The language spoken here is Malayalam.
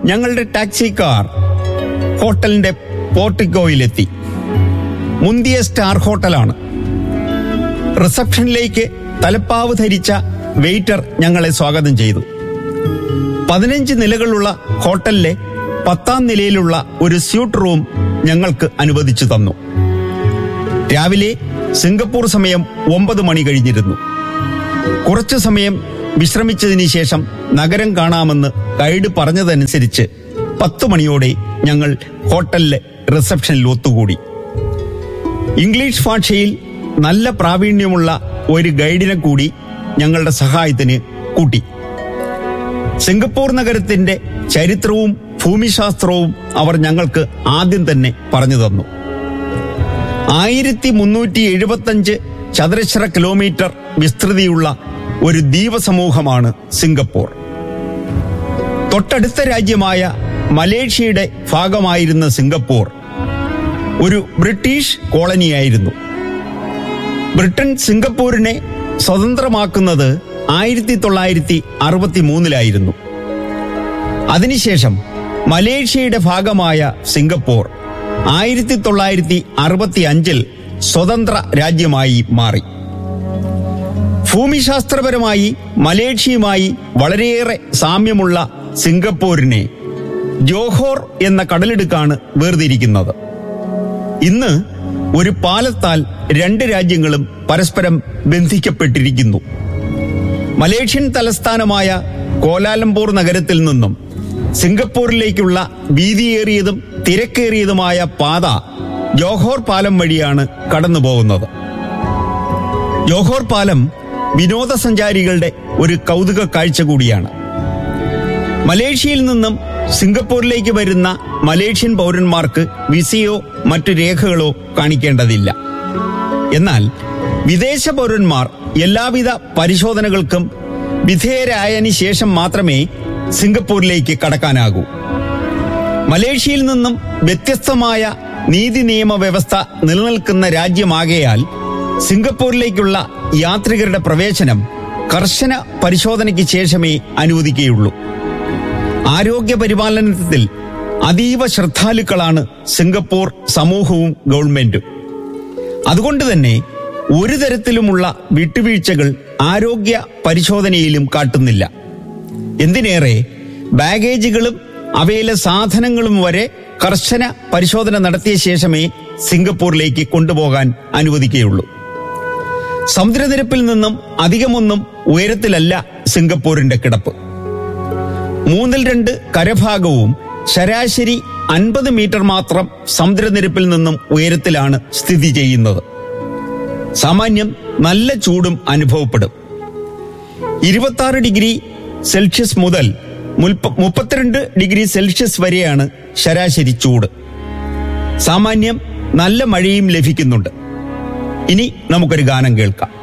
ഞങ്ങളുടെ ടാക്സി കാർ ഹോട്ടലിന്റെ പോർട്ടിക്കോയിലെത്തി മുന്തിയ സ്റ്റാർ ഹോട്ടലാണ് റിസപ്ഷനിലേക്ക് തലപ്പാവ് ധരിച്ച വെയിറ്റർ ഞങ്ങളെ സ്വാഗതം ചെയ്തു പതിനഞ്ച് നിലകളുള്ള ഹോട്ടലിലെ പത്താം നിലയിലുള്ള ഒരു സ്യൂട്ട് റൂം ഞങ്ങൾക്ക് അനുവദിച്ചു തന്നു രാവിലെ സിംഗപ്പൂർ സമയം ഒമ്പത് മണി കഴിഞ്ഞിരുന്നു കുറച്ചു സമയം വിശ്രമിച്ചതിന് ശേഷം നഗരം കാണാമെന്ന് ഗൈഡ് പറഞ്ഞതനുസരിച്ച് പത്തു മണിയോടെ ഞങ്ങൾ ഹോട്ടലിലെ റിസപ്ഷനിൽ ഒത്തുകൂടി ഇംഗ്ലീഷ് ഭാഷയിൽ നല്ല പ്രാവീണ്യമുള്ള ഒരു ഗൈഡിനെ കൂടി ഞങ്ങളുടെ സഹായത്തിന് കൂട്ടി സിംഗപ്പൂർ നഗരത്തിന്റെ ചരിത്രവും ഭൂമിശാസ്ത്രവും അവർ ഞങ്ങൾക്ക് ആദ്യം തന്നെ പറഞ്ഞു തന്നു ആയിരത്തി മുന്നൂറ്റി എഴുപത്തഞ്ച് ചതുരശ്ര കിലോമീറ്റർ വിസ്തൃതിയുള്ള ഒരു ദ്വീപസമൂഹമാണ് സിംഗപ്പൂർ തൊട്ടടുത്ത രാജ്യമായ മലേഷ്യയുടെ ഭാഗമായിരുന്ന സിംഗപ്പൂർ ഒരു ബ്രിട്ടീഷ് കോളനിയായിരുന്നു ബ്രിട്ടൻ സിംഗപ്പൂരിനെ സ്വതന്ത്രമാക്കുന്നത് ആയിരത്തി തൊള്ളായിരത്തി അറുപത്തി മൂന്നിലായിരുന്നു അതിനുശേഷം മലേഷ്യയുടെ ഭാഗമായ സിംഗപ്പൂർ ആയിരത്തി തൊള്ളായിരത്തി അറുപത്തി അഞ്ചിൽ സ്വതന്ത്ര രാജ്യമായി മാറി ഭൂമിശാസ്ത്രപരമായി മലേഷ്യയുമായി വളരെയേറെ സാമ്യമുള്ള സിംഗപ്പൂരിനെ ജോഹോർ എന്ന കടലിടുക്കാണ് വേർതിരിക്കുന്നത് ഇന്ന് ഒരു പാലത്താൽ രണ്ട് രാജ്യങ്ങളും പരസ്പരം ബന്ധിക്കപ്പെട്ടിരിക്കുന്നു മലേഷ്യൻ തലസ്ഥാനമായ കോലാലംപൂർ നഗരത്തിൽ നിന്നും സിംഗപ്പൂരിലേക്കുള്ള വീതിയേറിയതും തിരക്കേറിയതുമായ പാത ജോഹോർ പാലം വഴിയാണ് കടന്നുപോകുന്നത് ജോഹോർ പാലം വിനോദസഞ്ചാരികളുടെ ഒരു കൗതുക കാഴ്ച കൂടിയാണ് മലേഷ്യയിൽ നിന്നും സിംഗപ്പൂരിലേക്ക് വരുന്ന മലേഷ്യൻ പൗരന്മാർക്ക് വിസയോ മറ്റു രേഖകളോ കാണിക്കേണ്ടതില്ല എന്നാൽ വിദേശ പൗരന്മാർ എല്ലാവിധ പരിശോധനകൾക്കും വിധേയരായതിനു ശേഷം മാത്രമേ സിംഗപ്പൂരിലേക്ക് കടക്കാനാകൂ മലേഷ്യയിൽ നിന്നും വ്യത്യസ്തമായ നീതി നിയമ വ്യവസ്ഥ നിലനിൽക്കുന്ന രാജ്യമാകയാൽ സിംഗപ്പൂരിലേക്കുള്ള യാത്രികരുടെ പ്രവേശനം കർശന പരിശോധനയ്ക്ക് ശേഷമേ അനുവദിക്കുകയുള്ളൂ ആരോഗ്യ പരിപാലനത്തിൽ അതീവ ശ്രദ്ധാലുക്കളാണ് സിംഗപ്പൂർ സമൂഹവും ഗവൺമെന്റും അതുകൊണ്ട് തന്നെ ഒരു തരത്തിലുമുള്ള വിട്ടുവീഴ്ചകൾ ആരോഗ്യ പരിശോധനയിലും കാട്ടുന്നില്ല എന്തിനേറെ ബാഗേജുകളും അവയിലെ സാധനങ്ങളും വരെ കർശന പരിശോധന നടത്തിയ ശേഷമേ സിംഗപ്പൂരിലേക്ക് കൊണ്ടുപോകാൻ അനുവദിക്കുകയുള്ളൂ സമുദ്രനിരപ്പിൽ നിന്നും അധികമൊന്നും ഉയരത്തിലല്ല സിംഗപ്പൂരിന്റെ കിടപ്പ് മൂന്നിൽ രണ്ട് കരഭാഗവും ശരാശരി അൻപത് മീറ്റർ മാത്രം സമുദ്രനിരപ്പിൽ നിന്നും ഉയരത്തിലാണ് സ്ഥിതി ചെയ്യുന്നത് സാമാന്യം നല്ല ചൂടും അനുഭവപ്പെടും ഇരുപത്തി ഡിഗ്രി സെൽഷ്യസ് മുതൽ മുൽപ്പ- മുപ്പത്തിരണ്ട് ഡിഗ്രി സെൽഷ്യസ് വരെയാണ് ശരാശരി ചൂട് സാമാന്യം നല്ല മഴയും ലഭിക്കുന്നുണ്ട് ഇനി നമുക്കൊരു ഗാനം കേൾക്കാം